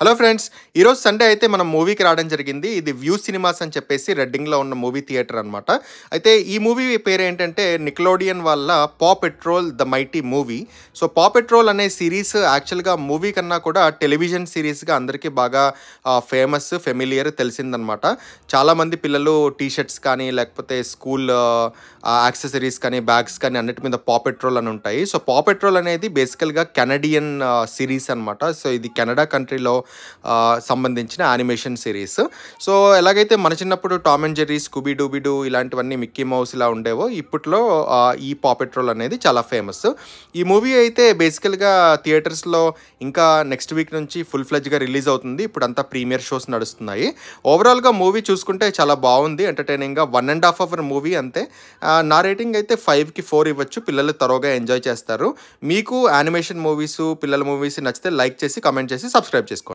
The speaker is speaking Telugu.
హలో ఫ్రెండ్స్ ఈరోజు సండే అయితే మనం మూవీకి రావడం జరిగింది ఇది వ్యూ సినిమాస్ అని చెప్పేసి రెడ్డింగ్లో ఉన్న మూవీ థియేటర్ అనమాట అయితే ఈ మూవీ పేరు ఏంటంటే నిక్లోడియన్ వాళ్ళ paw patrol the mighty movie so paw patrol అనే సిరీస్ యాక్చువల్గా మూవీ కన్నా కూడా టెలివిజన్ సిరీస్గా అందరికీ బాగా ఫేమస్ ఫెమిలియర్ తెలిసిందనమాట చాలామంది పిల్లలు టీ షర్ట్స్ కానీ లేకపోతే స్కూల్ యాక్సెసరీస్ కానీ బ్యాగ్స్ కానీ అన్నిటి మీద పా పెట్రోల్ అని ఉంటాయి సో పా పెట్రోల్ అనేది బేసికల్గా కెనడియన్ సిరీస్ అనమాట సో ఇది కెనడా కంట్రీలో ఆ, సంబంధించిన యానిమేషన్ సిరీస్ సో ఎలాగైతే మన చిన్నప్పుడు Tom and Jerry Scooby dooby doo ఇలాంటివన్నీ మిక్కీ మౌస్ ఇలా ఉండేవో ఇప్పట్లో ఆ, ఈ పా పెట్రోల్ అనేది చాలా ఫేమస్ ఈ మూవీ అయితే బేసికల్గా థియేటర్స్లో ఇంకా నెక్స్ట్ వీక్ నుంచి ఫుల్ ఫ్లెజ్గా రిలీజ్ అవుతుంది ఇప్పుడు అంతా ప్రీమియర్ షోస్ నడుస్తున్నాయి ఓవరాల్గా మూవీ చూసుకుంటే చాలా బాగుంది ఎంటర్టైనింగ్గా one and half hour movie అంతే ఆ, నా రేటింగ్ అయితే ఫైవ్కి ఫోర్ ఇవ్వచ్చు పిల్లలు తరోగా ఎంజాయ్ చేస్తారు మీకు యానిమేషన్ మూవీస్ పిల్లల మూవీస్ నచ్చితే లైక్ చేసి కమెంట్ చేసి సబ్స్క్రైబ్ చేసుకోండి